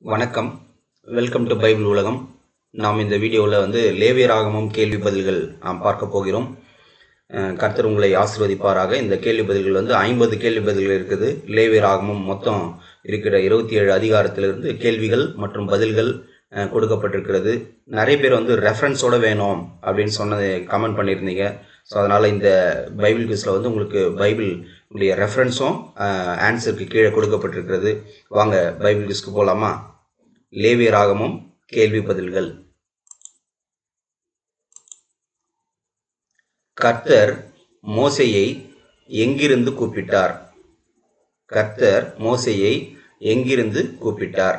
வணக்கம் welcome to Bible உலகம் நாம் இந்த வீடியோவில் வந்து லேவியராகமும் கேள்வி பதில்கள் நாம் பார்க்க போகிறோம் அஹ் கர்த்தர் உங்களை ஆசீர்வதிப்பாராக இந்த கேள்வி பதில்கள் வந்து ஐம்பது கேள்வி பதில்கள் இருக்குது லேவியராகமும் மொத்தம் இருக்கிற இருபத்தி ஏழு அதிகாரத்திலிருந்து கேள்விகள் மற்றும் பதில்கள் அஹ் கொடுக்கப்பட்டிருக்கிறது நிறைய பேர் வந்து ரெஃபரன்ஸோட வேணும் அப்படின்னு சொன்னதை கமெண்ட் பண்ணியிருந்தீங்க ஸோ அதனால் இந்த பைபிள் குவிஸில் வந்து உங்களுக்கு பைபிள் உடைய ரெஃபரன்ஸும் ஆன்சருக்கு கீழே கொடுக்கப்பட்டிருக்கிறது வாங்க பைபிள் குவிஸ்க்கு போகலாமா லேவியராகமும் கேள்வி பதில்கள் கர்த்தர் மோசேயை எங்கிருந்து கூப்பிட்டார் கர்த்தர் மோசேயை எங்கிருந்து கூப்பிட்டார்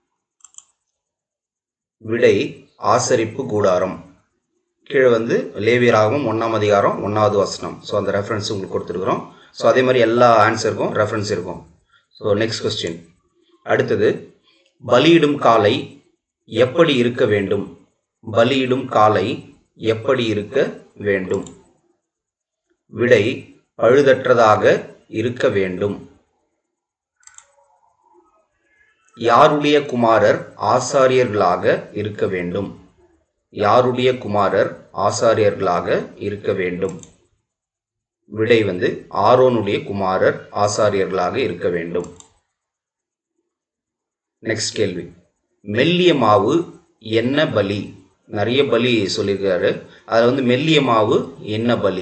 விடை ஆசரிப்பு கூடாரம் கீழே வந்து லேவியராகவும் ஒன்றாம் அதிகாரம் ஒன்றாவது வசனம் ஸோ அந்த ரெஃபரன்ஸ் உங்களுக்கு கொடுத்துருக்குறோம் ஸோ அதே மாதிரி எல்லா ஆன்சருக்கும் ரெஃபரன்ஸ் இருக்கும் ஸோ நெக்ஸ்ட் கொஸ்டின் அடுத்தது பலியிடும் காலை எப்படி இருக்க வேண்டும் பலியிடும் காலை எப்படி இருக்க வேண்டும் விடை பழுதற்றதாக இருக்க வேண்டும் யாருடைய குமாரர் ஆசாரியர்களாக இருக்க வேண்டும் யாருடைய குமாரர் ஆசாரியர்களாக இருக்க வேண்டும் விடை வந்து ஆரோனுடைய குமாரர் ஆசாரியர்களாக இருக்க வேண்டும் நெக்ஸ்ட் கேள்வி மெல்லிய மாவு என்ன பலி நிறைய பலி சொல்லியிருக்காரு அதில் வந்து மெல்லிய மாவு என்ன பலி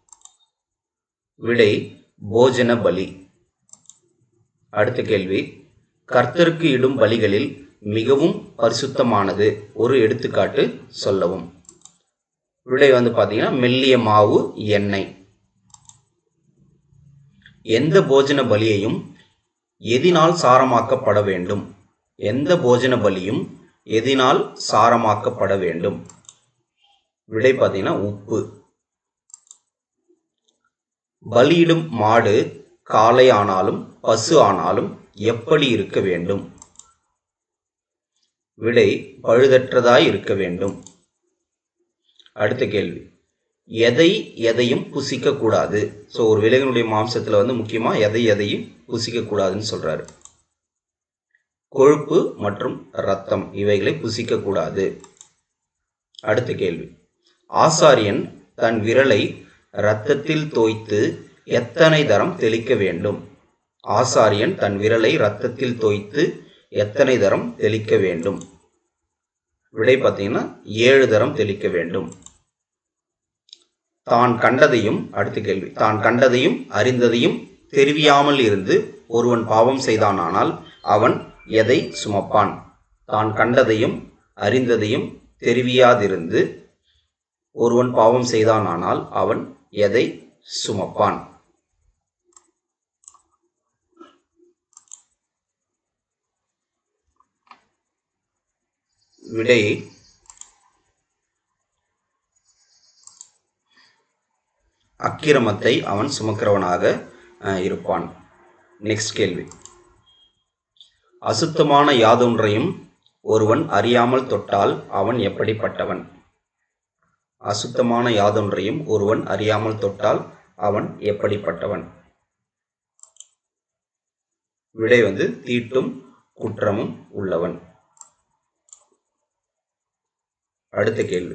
விடை போஜன பலி அடுத்த கேள்வி கர்த்தருக்கு இடும் பலிகளில் மிகவும் பரிசுத்தமானது ஒரு எடுத்துக்காட்டு சொல்லவும் விடை வந்து பார்த்தீங்கன்னா மெல்லிய மாவு எண்ணெய் எந்த போஜன பலியையும் எதினால் சாரமாக்கப்பட வேண்டும் எந்த போஜன பலியும் எதினால் சாரமாக்கப்பட வேண்டும் விடை பார்த்தீங்கன்னா உப்பு பலியிடும் மாடு காளை ஆனாலும் பசு ஆனாலும் எப்படி இருக்க வேண்டும் விடை பழுதற்றதாய் இருக்க வேண்டும் அடுத்த கேள்வி எதை எதையும் புசிக்க கூடாது ஸோ ஒரு விலங்கினுடைய மாம்சத்தில் வந்து முக்கியமாக எதை எதையும் புசிக்க கூடாதுன்னு சொல்றாரு கொழுப்பு மற்றும் இரத்தம் இவைகளை புசிக்க கூடாது அடுத்த கேள்வி ஆசாரியன் தன் விரலை இரத்தத்தில் தோய்த்து எத்தனை தரம் தெளிக்க வேண்டும் ஆசாரியன் தன் விரலை இரத்தத்தில் தோய்த்து எத்தனை தரம் தெளிக்க வேண்டும் விடை பார்த்தீங்கன்னா ஏழு தரம் தெளிக்க வேண்டும் தான் கண்டதையும் அடுத்த கேள்வி தான் கண்டதையும் அறிந்ததையும் தெரிவியாமல் இருந்து ஒருவன் பாவம் செய்தானானால் அவன் எதை சுமப்பான் தான் கண்டதையும் அறிந்ததையும் தெரிவியாதிருந்து ஒருவன் பாவம் செய்தானானால் அவன் எதை சுமப்பான் விடை அக்கிரமத்தை அவன் சுமக்கிறவனாக அஹ், இருப்பான் நெக்ஸ்ட் கேள்வி அசுத்தமான யாதொன்றையும் ஒருவன் அறியாமல் தொட்டால் அவன் எப்படிப்பட்டவன் அசுத்தமான யாதொன்றையும் ஒருவன் அறியாமல் தொட்டால் அவன் எப்படிப்பட்டவன் விடை வந்து தீட்டும் குற்றமும் உள்ளவன் அடுத்த கேள்வி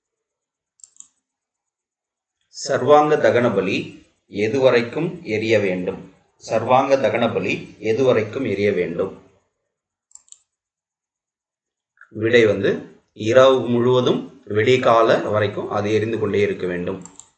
சர்வாங்க தகன பலி எதுவரைக்கும் எரிய வேண்டும் சர்வாங்க தகன பலி எதுவரைக்கும் எரிய வேண்டும் விடை வந்து இரவு முழுவதும் விடிகால வரைக்கும் அது எரிந்து கொண்டே இருக்க வேண்டும்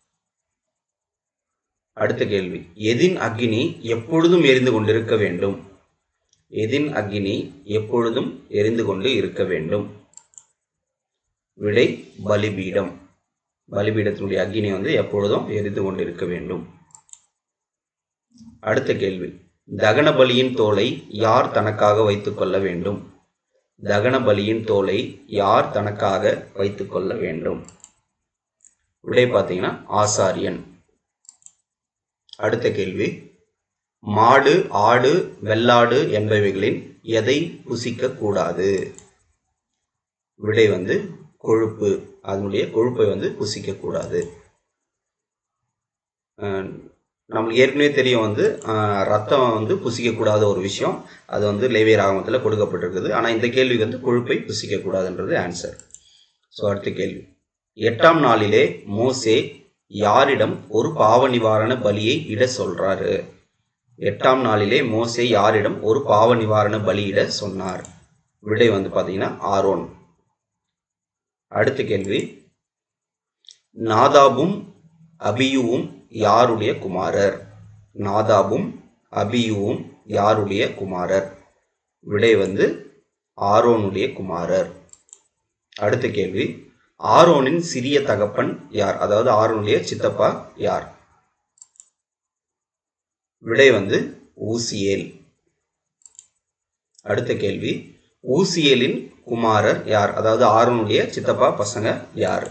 அடுத்த கேள்வி எதின் அக்னி எப்பொழுதும் எரிந்து கொண்டிருக்க வேண்டும் எதின் அக்னி எப்பொழுதும் எரிந்து கொண்டு இருக்க வேண்டும் விடை பலிபீடம் பலிபீடத்தினுடைய அக்னி வந்து எப்பொழுதும் எரிந்து கொண்டிருக்க வேண்டும் அடுத்த கேள்வி தகன பலியின் தோலை யார் தனக்காக வைத்துக் கொள்ள வேண்டும் தகன பலியின் தோலை யார் தனக்காக வைத்துக் கொள்ள வேண்டும் விடை பார்த்தீங்கன்னா ஆசாரியன் அடுத்த கேள்வி மாடு ஆடு வெள்ளாடு என்பவைகளின் எதை புசிக்க கூடாது விடை வந்து கொழுப்பு அதனுடைய கொழுப்பை வந்து புசிக்க கூடாது அஹ் நம்மளுக்கு ஏற்கனவே தெரியும் வந்து ஆஹ், ரத்தம் வந்து புசிக்கக்கூடாத ஒரு விஷயம் அது வந்து லேவியர் ஆகமத்தில் கொடுக்கப்பட்டிருக்குது ஆனால் இந்த கேள்விக்கு வந்து கொழுப்பை புசிக்கக்கூடாதுன்றது ஆன்சர் ஸோ அடுத்த கேள்வி எட்டாம் நாளிலே மோசே யாரிடம் ஒரு பாவ நிவாரண பலியை இட சொல்றாரு எட்டாம் நாளிலே மோசே யாரிடம் ஒரு பாவ நிவாரண பலியிட சொன்னார் விடை வந்து பார்த்தீங்கன்னா ஆரோன் அடுத்த கேள்வி நாதாபும் அபியுவும் யாருடைய குமாரர் நாதாபும் அபியுவும் யாருடைய குமாரர் விடை வந்து ஆரோனுடைய குமாரர் அடுத்த கேள்வி ஆரோனின் சிறிய தகப்பன் யார் அதாவது ஆரோனுடைய சித்தப்பா யார் விடை வந்து ஊசியேல் அடுத்த கேள்வி ஊசியேலின் குமாரர் யார் அதாவது ஆரோனுடைய சித்தப்பா பசங்க யார்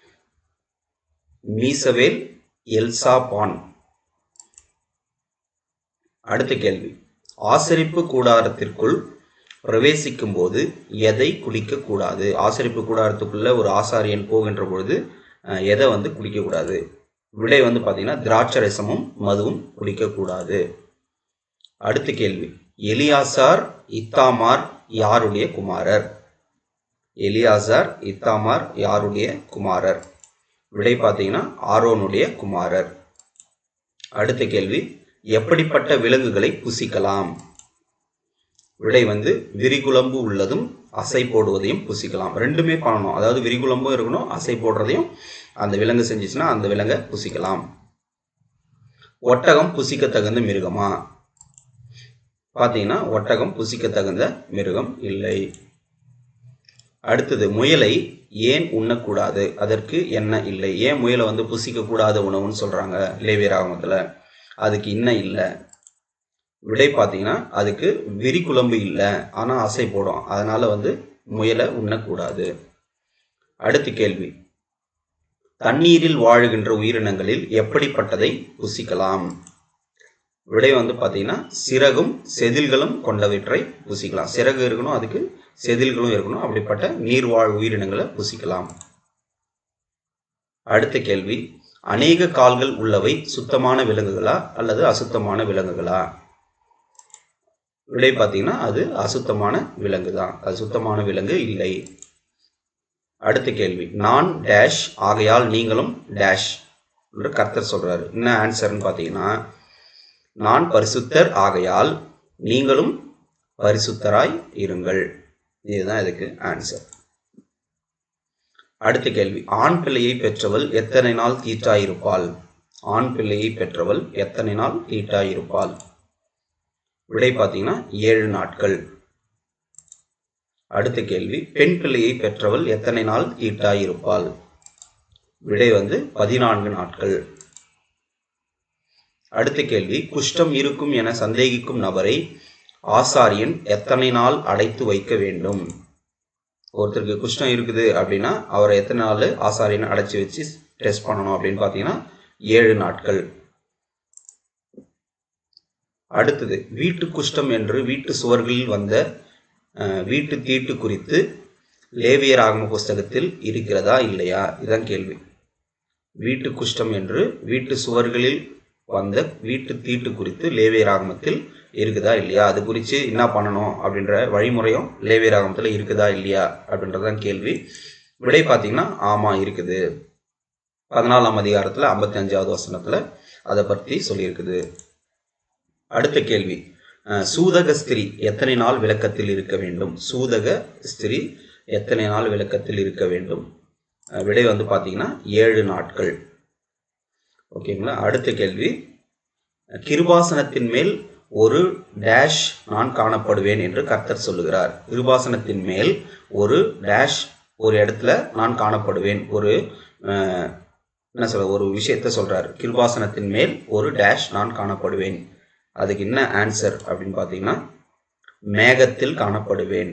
மீசவேல் எல்சாபான் அடுத்த கேள்வி ஆசரிப்பு கூடாரத்திற்குள் பிரவேசிக்கும் போது எதை குடிக்க கூடாது ஆசரிப்பு கூடாரத்துக்குள்ள ஒரு ஆசாரியன் போகின்ற பொழுது அஹ், எதை வந்து குடிக்க கூடாது விடை வந்து பார்த்தீங்கன்னா திராட்சை ரசமும் மதுவும் குடிக்கக்கூடாது அடுத்த கேள்வி எலியாசார் இத்தாமார் யாருடைய குமாரர் எலியாசார் இத்தாமார் யாருடைய குமாரர் விடை பார்த்தீங்கன்னா ஆரோனுடைய குமாரர் அடுத்த கேள்வி எப்படிப்பட்ட விலங்குகளை புசிக்கலாம் விடை வந்து விரிகுழம்பு உள்ளதும் அசை போடுவதையும் புசிக்கலாம் ரெண்டுமே பண்ணணும் அதாவது விரிகுழம்பும் இருக்கணும் அசை போடுறதையும் அந்த விலங்கு செஞ்சுச்சுன்னா அந்த விலங்கை புசிக்கலாம் ஒட்டகம் புசிக்க தகுந்த மிருகமா பார்த்தீங்கன்னா ஒட்டகம் புசிக்க தகுந்த மிருகம் இல்லை அடுத்தது முயலை ஏன் உண்ணக்கூடாது அதற்கு என்ன இல்லை ஏன் முயலை வந்து புசிக்க கூடாத உணவுன்னு சொல்றாங்க லேவியராகமத்தில் அதுக்கு இன்ன இல்லை விடை பார்த்தீங்கன்னா அதுக்கு விரிகுழம்பு இல்லை ஆனால் அசை போடும் அதனால வந்து முயலை உண்ணக்கூடாது அடுத்த கேள்வி தண்ணீரில் வாழுகின்ற உயிரினங்களில் எப்படிப்பட்டதை புசிக்கலாம் விடை வந்து பார்த்தீங்கன்னா சிறகும் செதில்களும் கொண்டவற்றை புசிக்கலாம் சிறகு இருக்கணும் அதுக்கு செதில்களும் இருக்கணும் அப்படிப்பட்ட நீர்வாழ் உயிரினங்களை புசிக்கலாம் அடுத்த கேள்வி அநேக கால்கள் உள்ளவை சுத்தமான விலங்குகளா அல்லது அசுத்தமான விலங்குகளா விடை பார்த்தீங்கன்னா அது அசுத்தமான விலங்கு தான் அது சுத்தமான விலங்கு இல்லை அடுத்த கேள்வி நான் டேஷ் ஆகையால் நீங்களும் டேஷ் என்று கர்த்தர் சொல்றாரு என்ன ஆன்சர்னு பார்த்தீங்கன்னா நான் பரிசுத்தர் ஆகையால் நீங்களும் பரிசுத்தராய் இருங்கள் இதுதான் இதுக்கு ஆன்சர் அடுத்த கேள்வி ஆண் பிள்ளையை பெற்றவள் எத்தனை நாள் தீட்டாயிருப்பாள் ஆண் பிள்ளையை பெற்றவள் எத்தனை நாள் தீட்டாயிருப்பாள் விடை பார்த்தீங்கன்னா ஏழு நாட்கள் அடுத்த கேள்வி பெண் பிள்ளையை பெற்றவள் எத்தனை நாள் தீட்டாயிருப்பாள் விடை வந்து பதினான்கு நாட்கள் அடுத்த கேள்வி குஷ்டம் இருக்கும் என சந்தேகிக்கும் நபரை ஆசாரியன் எத்தனை நாள் அடைத்து வைக்க வேண்டும் ஒருத்தருக்கு குஷ்டம் இருக்குது அப்படின்னா அவரை எத்தனை நாள் ஆசாரியன் அடைச்சி வச்சு டெஸ்ட் பண்ணணும் அப்படின்னு பார்த்தீங்கன்னா ஏழு நாட்கள் அடுத்தது வீட்டு குஷ்டம் என்று வீட்டு சுவர்களில் வந்த அஹ், வீட்டு தீட்டு குறித்து லேவியர் ஆகம புஸ்தகத்தில் இருக்கிறதா இல்லையா இதுதான் கேள்வி வீட்டு குஷ்டம் என்று வீட்டு சுவர்களில் வந்த வீட்டு தீட்டு குறித்து லேவியர் ஆகமத்தில் இருக்குதா இல்லையா அது குறித்து என்ன பண்ணணும் அப்படின்ற வழிமுறையும் லேவியர் ஆகமத்தில் இருக்குதா இல்லையா அப்படின்றதான் கேள்வி விடை பார்த்தீங்கன்னா ஆமாம் இருக்குது பதினாலாம் அதிகாரத்தில் ஐம்பத்தி அஞ்சாவது வசனத்தில் அதை பற்றி சொல்லியிருக்குது அடுத்த கேள்வி அஹ், சூதக ஸ்திரீ எத்தனை நாள் விளக்கத்தில் இருக்க வேண்டும் சூதக ஸ்திரீ எத்தனை நாள் விளக்கத்தில் இருக்க வேண்டும் அஹ், விடை வந்து பார்த்தீங்கன்னா ஏழு நாட்கள் ஓகேங்களா அடுத்த கேள்வி கிருபாசனத்தின் மேல் ஒரு டேஷ் நான் காணப்படுவேன் என்று கர்த்தர் சொல்லுகிறார் கிருபாசனத்தின் மேல் ஒரு டேஷ் ஒரு இடத்துல நான் காணப்படுவேன் ஒரு அஹ், என்ன சொல்ற ஒரு விஷயத்த சொல்றார் கிருபாசனத்தின் மேல் ஒரு டேஷ் நான் காணப்படுவேன் அதுக்கு என்ன ஆன்சர் அப்படின்னு பார்த்தீங்கன்னா மேகத்தில் காணப்படுவேன்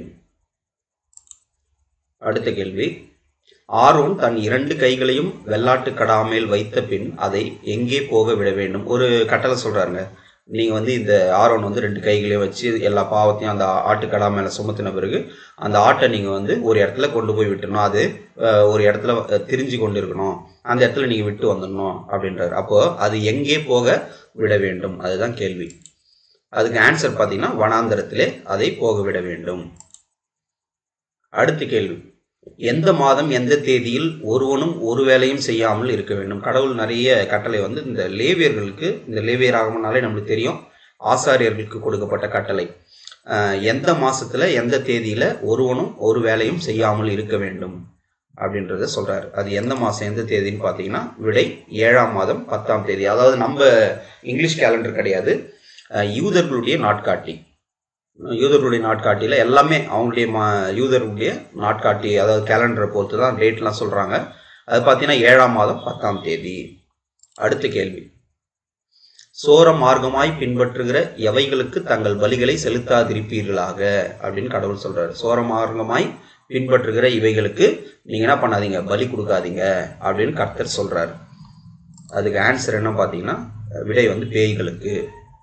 அடுத்த கேள்வி ஆரோன் தன் இரண்டு கைகளையும் வெள்ளாட்டு கடா மேல் வைத்த பின் அதை எங்கே போக விட வேண்டும் ஒரு கட்டளை சொல்றாருங்க நீங்கள் வந்து இந்த ஆரோன் வந்து ரெண்டு கைகளையும் வச்சு எல்லா பாவத்தையும் அந்த ஆட்டுக்கடா மேலே சுமத்தின பிறகு அந்த ஆட்டை நீங்கள் வந்து ஒரு இடத்துல கொண்டு போய் விட்டுறணும் அது அஹ், ஒரு இடத்துல அஹ், திரிஞ்சு கொண்டு இருக்கணும் அந்த இடத்துல நீங்கள் விட்டு வந்துடணும் அப்படின்றாரு அப்போ அது எங்கே போக விட வேண்டும் அதுதான் கேள்வி அதுக்கு ஆன்சர் பார்த்தீங்கன்னா வனாந்தரத்திலே அதை போக விட வேண்டும் அடுத்த கேள்வி எந்த மாதம் எந்த தேதியில் ஒருவனும் ஒரு வேலையும் செய்யாமல் இருக்க வேண்டும் கடவுள் நிறைய கட்டளை வந்து இந்த லேவியர்களுக்கு இந்த லேவியர் ஆகமனாலே நம்மளுக்கு தெரியும் ஆசாரியர்களுக்கு கொடுக்கப்பட்ட கட்டளை அஹ், எந்த மாசத்துல எந்த தேதியில ஒருவனும் ஒரு வேலையும் செய்யாமல் இருக்க வேண்டும் அப்படின்றத சொல்றாரு அது எந்த மாசம் எந்த தேதின்னு பார்த்தீங்கன்னா விடை ஏழாம் மாதம் பத்தாம் தேதி அதாவது நம்ம இங்கிலீஷ் கேலண்டர் கிடையாது அஹ், யூதர்களுடைய நாட்காட்டி யூதர்களுடைய நாட்காட்டியில் எல்லாமே அவங்களுடைய மா யூதர்களுடைய நாட்காட்டி அதாவது கேலண்டரை பொறுத்து தான் டேட்லாம் சொல்கிறாங்க அது பார்த்தீங்கன்னா ஏழாம் மாதம் பத்தாம் தேதி அடுத்த கேள்வி சோர மார்க்கமாய் பின்பற்றுகிற எவைகளுக்கு தங்கள் பலிகளை செலுத்தாதிருப்பீர்களாக அப்படின்னு கடவுள் சொல்றாரு சோர மார்க்கமாய் பின்பற்றுகிற இவைகளுக்கு நீங்க என்ன பண்ணாதீங்க பலி கொடுக்காதீங்க அப்படின்னு கர்த்தர் சொல்றாரு அதுக்கு ஆன்சர் என்ன பார்த்தீங்கன்னா விடை வந்து பேய்களுக்கு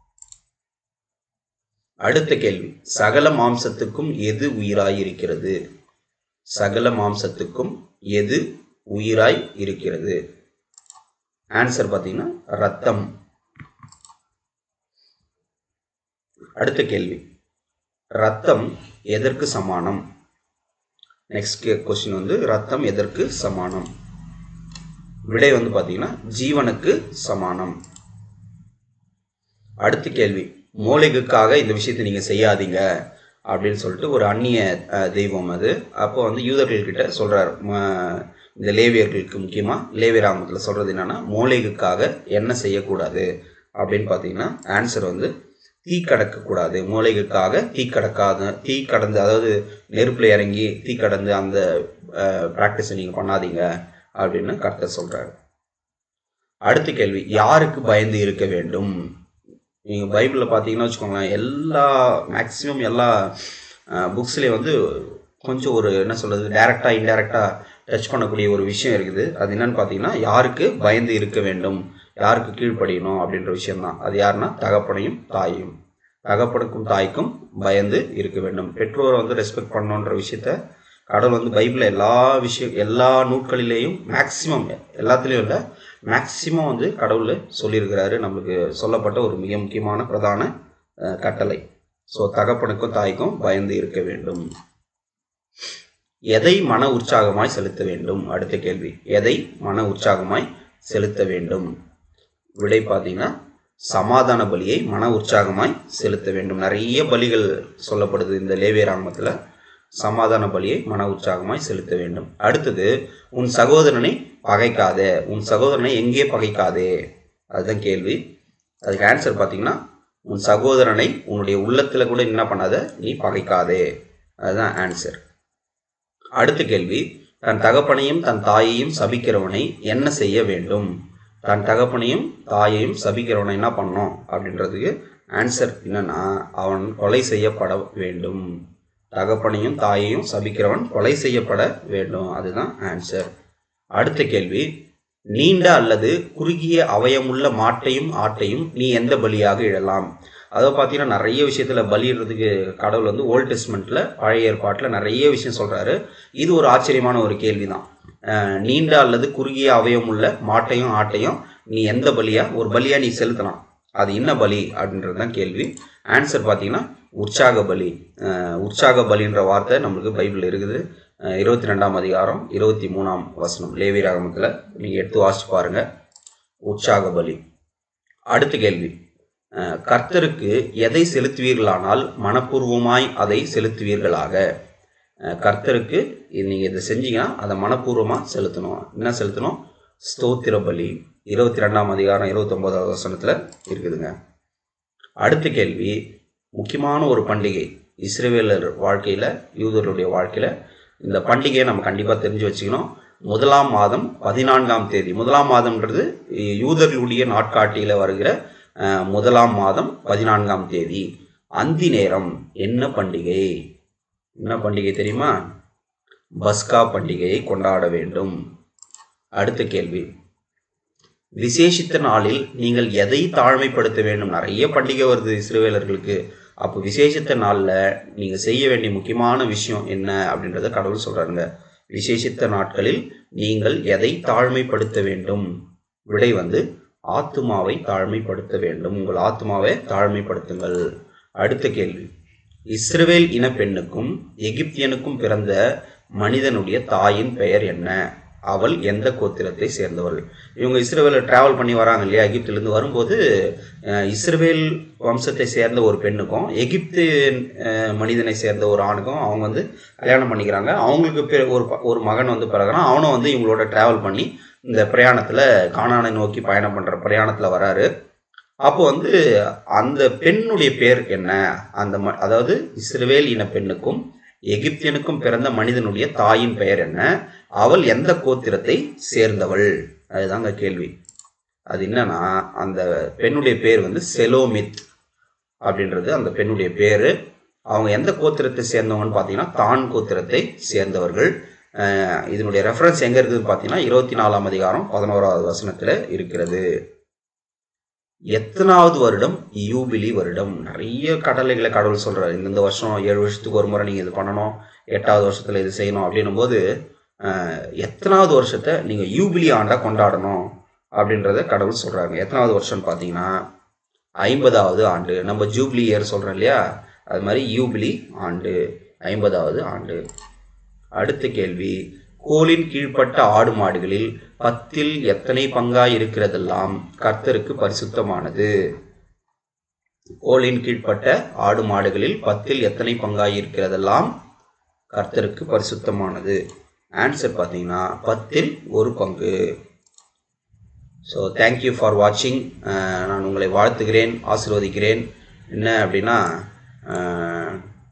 அடுத்த கேள்வி சகல மாம்சத்துக்கும் எது உயிராய் இருக்கிறது சகல மாம்சத்துக்கும் எது உயிராய் இருக்கிறது ஆன்சர் பார்த்தீங்கன்னா ரத்தம் அடுத்த கேள்வி ரத்தம் எதற்கு சமானம் நெக்ஸ்ட் கொஸ்டின் வந்து ரத்தம் எதற்கு சமானம் விடை வந்து பார்த்தீங்கன்னா ஜீவனுக்கு சமானம் அடுத்த கேள்வி மூளைக்குக்காக இந்த விஷயத்தை நீங்கள் செய்யாதீங்க அப்படின்னு சொல்லிட்டு ஒரு அந்நிய அஹ், தெய்வம் அது அப்போ வந்து யூதர்கள்கிட்ட சொல்கிறார் இந்த லேவியர்களுக்கு முக்கியமாக லேவியராமத்தில் சொல்கிறது என்னன்னா மூளைக்குக்காக என்ன செய்யக்கூடாது அப்படின்னு பார்த்தீங்கன்னா ஆன்சர் வந்து தீ கடக்கக்கூடாது மூளைகளுக்காக தீ கடக்காத தீ கடந்து அதாவது நெருப்பில் இறங்கி தீ கடந்து அந்த ப்ராக்டிஸை நீங்கள் பண்ணாதீங்க அப்படின்னு கர்த்தர் சொல்கிறாரு அடுத்த கேள்வி யாருக்கு பயந்து இருக்க வேண்டும் நீங்கள் பைபிளில் பார்த்தீங்கன்னா வச்சுக்கோங்களேன் எல்லா மேக்ஸிமம் எல்லா புக்ஸ்லேயும் வந்து கொஞ்சம் ஒரு என்ன சொல்கிறது டைரெக்டாக இன்டைரக்டாக டச் பண்ணக்கூடிய ஒரு விஷயம் இருக்குது அது என்னன்னு பார்த்தீங்கன்னா யாருக்கு பயந்து இருக்க வேண்டும் யாருக்கு கீழ்ப்படியணும் அப்படின்ற விஷயம்தான் அது யாருன்னா தகப்பனையும் தாயையும் தகப்பனுக்கும் தாய்க்கும் பயந்து இருக்க வேண்டும் பெற்றோரை வந்து ரெஸ்பெக்ட் பண்ணணுன்ற விஷயத்த கடவுள் வந்து பைபிளில் எல்லா விஷயம் எல்லா நூட்களிலேயும் மேக்சிமம் எல்லாத்துலேயும் இல்லை மேக்சிமம் வந்து கடவுள் சொல்லியிருக்கிறாரு நம்மளுக்கு சொல்லப்பட்ட ஒரு மிக முக்கியமான பிரதான அஹ், கட்டளை ஸோ தகப்பனுக்கும் தாய்க்கும் பயந்து இருக்க வேண்டும் எதை மன உற்சாகமாய் செலுத்த வேண்டும் அடுத்த கேள்வி எதை மன உற்சாகமாய் செலுத்த வேண்டும் விடை பார்த்தீங்கன்னா சமாதான பலியை மன உற்சாகமாய் செலுத்த வேண்டும் நிறைய பலிகள் சொல்லப்படுது இந்த லேவியராமத்தில் சமாதான பலியை மன உற்சாகமாய் செலுத்த வேண்டும் அடுத்தது உன் சகோதரனை பகைக்காதே உன் சகோதரனை எங்கே பகைக்காதே அதுதான் கேள்வி அதுக்கு ஆன்சர் பார்த்தீங்கன்னா உன் சகோதரனை உன்னுடைய உள்ளத்தில் கூட என்ன பண்ணாத நீ பகைக்காதே அதுதான் ஆன்சர் அடுத்த கேள்வி தன் தகப்பனையும் தன் தாயையும் சபிக்கிறவனை என்ன செய்ய வேண்டும் தன் தகப்பனையும் தாயையும் சபிக்கிறவனை என்ன பண்ணணும் அப்படின்றதுக்கு ஆன்சர் என்னன்னா அவன் கொலை செய்யப்பட வேண்டும் தகப்பனையும் தாயையும் சபிக்கிறவன் கொலை செய்யப்பட வேண்டும் அதுதான் ஆன்சர் அடுத்த கேள்வி நீண்ட அல்லது குறுகிய அவயமுள்ள மாட்டையும் ஆட்டையும் நீ எந்த பலியாக இழலாம் அதை பார்த்தீங்கன்னா நிறைய விஷயத்துல பலியிடுறதுக்கு கடவுள் வந்து ஓல்ட் டெஸ்ட்மெண்ட்ல பழைய ஏற்பாட்டில் நிறைய விஷயம் சொல்றாரு இது ஒரு ஆச்சரியமான ஒரு கேள்விதான் அஹ் நீண்ட அல்லது குறுகிய அவயமுள்ள மாட்டையும் ஆட்டையும் நீ எந்த பலியா ஒரு பலியா நீ செலுத்தலாம் அது என்ன பலி அப்படின்றது தான் கேள்வி ஆன்சர் பார்த்தீங்கன்னா உற்சாக பலி அஹ் உற்சாக பலின்ற வார்த்தை நம்மளுக்கு பைபிள் இருக்குது அஹ் இருபத்தி ரெண்டாம் அதிகாரம் இருபத்தி மூணாம் வசனம் லேவி ராகமத்தில் நீங்கள் எடுத்து வாசிச்சு பாருங்க உற்சாக பலி அடுத்த கேள்வி அஹ் கர்த்தருக்கு எதை செலுத்துவீர்களானால் மனப்பூர்வமாய் அதை செலுத்துவீர்களாக அஹ் கர்த்தருக்கு இது நீங்கள் இதை செஞ்சீங்கன்னா அதை மனப்பூர்வமாக செலுத்தணும் என்ன செலுத்தணும் ஸ்தோத்திர பலி இருபத்தி ரெண்டாம் அதிகாரம் இருபத்தொம்போதாவது வசனத்தில் இருக்குதுங்க அடுத்த கேள்வி முக்கியமான ஒரு பண்டிகை இஸ்ரேவேலர் வாழ்க்கையில் யூதர்களுடைய வாழ்க்கையில் இந்த பண்டிகையை நம்ம கண்டிப்பாக தெரிஞ்சு வச்சுக்கணும் முதலாம் மாதம் பதினான்காம் தேதி முதலாம் மாதம்ன்றது யூதர்களுடைய நாட்காட்டியில் வருகிற அஹ், முதலாம் மாதம் பதினான்காம் தேதி அந்தி நேரம் என்ன பண்டிகை என்ன பண்டிகை தெரியுமா பஸ்கா பண்டிகையை கொண்டாட வேண்டும் அடுத்த கேள்வி விசேஷித்த நாளில் நீங்கள் எதை தாழ்மைப்படுத்த வேண்டும் நிறைய பண்டிகை வருது இஸ்ரவேலர்களுக்கு அப்போ விசேஷித்த நாளில் நீங்கள் செய்ய வேண்டிய முக்கியமான விஷயம் என்ன அப்படின்றத கடவுள் சொல்கிறாருங்க விசேஷித்த நாட்களில் நீங்கள் எதை தாழ்மைப்படுத்த வேண்டும் விடை வந்து ஆத்துமாவை தாழ்மைப்படுத்த வேண்டும் உங்கள் ஆத்துமாவை தாழ்மைப்படுத்துங்கள் அடுத்த கேள்வி இஸ்ரவேல் இன பெண்ணுக்கும் எகிப்தியனுக்கும் பிறந்த மனிதனுடைய தாயின் பெயர் என்ன அவள் எந்த கோத்திரத்தை சேர்ந்தவள் இவங்க இஸ்ரேவேல டிராவல் பண்ணி வராங்க இல்லையா எகிப்திலிருந்து வரும்போது அஹ், இஸ்ரவேல் வம்சத்தை சேர்ந்த ஒரு பெண்ணுக்கும் எகிப்து அஹ், மனிதனை சேர்ந்த ஒரு ஆணுக்கும் அவங்க வந்து கல்யாணம் பண்ணிக்கிறாங்க அவங்களுக்கு பெ- ஒரு ப- ஒரு மகன் வந்து பிறகுறான் அவனும் வந்து இவங்களோட டிராவல் பண்ணி இந்த பிரயாணத்தில் கானானை நோக்கி பயணம் பண்ணுற பிரயாணத்தில் வராரு அப்போ வந்து அந்த பெண்ணுடைய பேர் என்ன அந்த ம அதாவது இஸ்ரவேல் இன பெண்ணுக்கும் எகிப்தியனுக்கும் பிறந்த மனிதனுடைய தாயின் பெயர் என்ன அவள் எந்த கோத்திரத்தை சேர்ந்தவள் அதுதாங்க கேள்வி அது என்னன்னா அந்த பெண்ணுடைய பேர் வந்து செலோமித் அப்படின்றது அந்த பெண்ணுடைய பேர் அவங்க எந்த கோத்திரத்தை சேர்ந்தவங்கன்னு பார்த்தீங்கன்னா தான் கோத்திரத்தை சேர்ந்தவர்கள் அஹ் இதனுடைய ரெஃபரன்ஸ் எங்கே இருக்குதுன்னு பார்த்தீங்கன்னா இருபத்தி நாலாம் அதிகாரம் பதினோராவது வசனத்தில் இருக்கிறது எத்தனாவது வருடம் யூபிலி வருடம் நிறைய கடலைகளை கடவுள் சொல்றாரு இந்த வருஷம் ஏழு வருஷத்துக்கு ஒரு முறை நீங்கள் இது பண்ணணும் எட்டாவது வருஷத்தில் இது செய்யணும் அப்படின்னும் போது அஹ், எத்தனாவது வருஷத்தை நீங்கள் யூபிலி ஆண்டா கொண்டாடணும் அப்படின்றத கடவுள் சொல்றாங்க எத்தனாவது வருஷம்னு பார்த்தீங்கன்னா ஐம்பதாவது ஆண்டு நம்ம ஜூப்ளி இயர் சொல்கிறோம் இல்லையா அது மாதிரி யூபிலி ஆண்டு ஐம்பதாவது ஆண்டு அடுத்த கேள்வி கோலின் கீழ்ப்பட்ட ஆடு மாடுகளில் பத்தில் எத்தனை பங்காய் இருக்கிறதெல்லாம் கர்த்தருக்கு பரிசுத்தமானது கோலின் கீழ்ப்பட்ட ஆடு மாடுகளில் பத்தில் எத்தனை பங்காய் இருக்கிறதெல்லாம் கர்த்தருக்கு பரிசுத்தமானது ஆன்சர் பார்த்தீங்கன்னா பத்தில் ஒரு பங்கு ஸோ தேங்க்யூ ஃபார் வாட்சிங் நான் உங்களை வாழ்த்துகிறேன் ஆசீர்வதிக்கிறேன் என்ன அப்படின்னா அஹ்,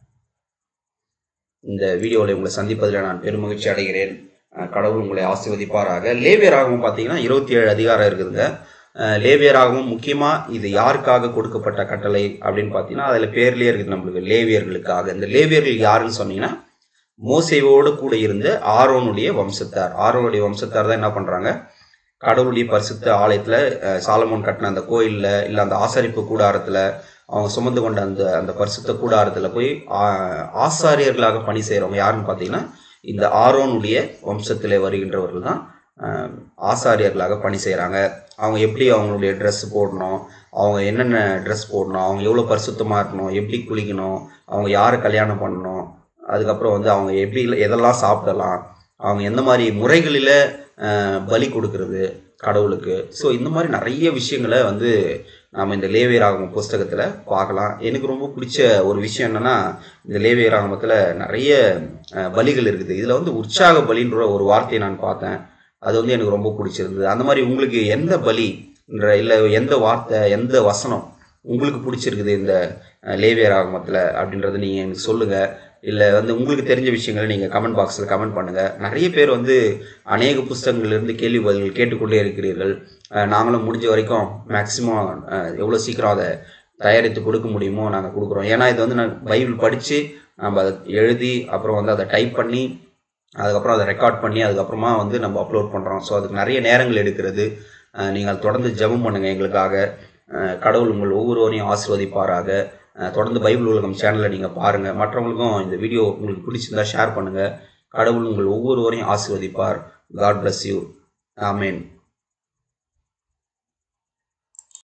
இந்த வீடியோவில் உங்களை சந்திப்பதில் நான் பெருமகிழ்ச்சி அடைகிறேன் அஹ், கடவுள் உங்களை ஆசீர்வதிப்பாராக லேவியராகவும் பார்த்தீங்கன்னா இருபத்தி ஏழு அதிகாரம் இருக்குதுங்க அஹ், லேவியராகவும் முக்கியமாக இது யாருக்காக கொடுக்கப்பட்ட கட்டளை அப்படின்னு பார்த்தீங்கன்னா அதில் பேர்லேயே இருக்குது நம்மளுக்கு லேவியர்களுக்காக இந்த லேவியர்கள் யாருன்னு சொன்னீங்கன்னா மோசேவோடு கூட இருந்த ஆரோனுடைய வம்சத்தார் ஆரோனுடைய வம்சத்தார் தான் என்ன பண்ணுறாங்க கடவுளுடைய பரிசுத்த ஆலயத்தில் சாலமோன் கட்டின அந்த கோயிலில் இல்லை அந்த ஆசரிப்பு கூடாரத்தில் அவங்க சுமந்து கொண்ட அந்த அந்த பரிசுத்த கூடாரத்தில் போய் ஆ- ஆசாரியர்களாக பணி செய்கிறவங்க யாருன்னு பார்த்தீங்கன்னா இந்த ஆரோனுடைய வம்சத்தில் வருகின்றவர்கள் தான் ஆஹ், ஆசாரியர்களாக பணி செய்கிறாங்க அவங்க எப்படி அவங்களுடைய ட்ரெஸ் போடணும் அவங்க என்னென்ன ட்ரெஸ் போடணும் அவங்க எவ்வளோ பரிசுத்தமாக இருக்கணும் எப்படி குளிக்கணும் அவங்க யாரை கல்யாணம் பண்ணணும் அதுக்கப்புறம் வந்து அவங்க எப்படி எதெல்லாம் சாப்பிடலாம் அவங்க எந்த மாதிரி முறைகளில் ஆஹ், பலி கொடுக்கறது கடவுளுக்கு ஸோ இந்த மாதிரி நிறைய விஷயங்களை வந்து நாம் இந்த லேவியராகம புஸ்தகத்தில் பார்க்கலாம் எனக்கு ரொம்ப பிடிச்ச ஒரு விஷயம் என்னென்னா இந்த லேவியராகமத்தில் நிறைய அஹ், பலிகள் இருக்குது இதில் வந்து உற்சாக பலின்ற ஒரு வார்த்தையை நான் பார்த்தேன் அது வந்து எனக்கு ரொம்ப பிடிச்சிருந்தது அந்த மாதிரி உங்களுக்கு எந்த பலின்ற இல்லை எந்த வார்த்தை எந்த வசனம் உங்களுக்கு பிடிச்சிருக்குது இந்த அஹ், லேவியராகமத்தில் அப்படின்றத நீங்கள் எனக்கு சொல்லுங்கள் இல்லை வந்து உங்களுக்கு தெரிஞ்ச விஷயங்களை நீங்கள் கமெண்ட் பாக்ஸில் கமெண்ட் பண்ணுங்கள் நிறைய பேர் வந்து அநேக புஸ்தகங்கள்லேருந்து கேள்வி பதில்கள் கேட்டுக்கொண்டே இருக்கிறீர்கள் அஹ் நாங்களும் முடிஞ்ச வரைக்கும் மேக்ஸிமம் எவ்வளோ சீக்கிரம் அதை தயாரித்து கொடுக்க முடியுமோ நாங்கள் கொடுக்குறோம் ஏன்னா இது வந்து நான் பைபிள் படித்து நம்ம அதை எழுதி அப்புறம் வந்து அதை டைப் பண்ணி அதுக்கப்புறம் அதை ரெக்கார்ட் பண்ணி அதுக்கப்புறமா வந்து நம்ம அப்லோட் பண்ணுறோம் ஸோ அதுக்கு நிறைய நேரங்கள் எடுக்கிறது அஹ் நீங்கள் தொடர்ந்து ஜெபம் பண்ணுங்கள் எங்களுக்காக அஹ் கடவுள் உங்கள் ஒவ்வொருவரையும் ஆசீர்வதிப்பாராக அஹ் தொடர்ந்து பைபிள் உலகம் சேனலை நீங்கள் பாருங்கள் மற்றவங்களுக்கும் இந்த வீடியோ உங்களுக்கு பிடிச்சிருந்தா ஷேர் பண்ணுங்கள் கடவுள் உங்கள் ஒவ்வொருவரையும் ஆசீர்வதிப்பார் காட் bless யூ ஆமேன்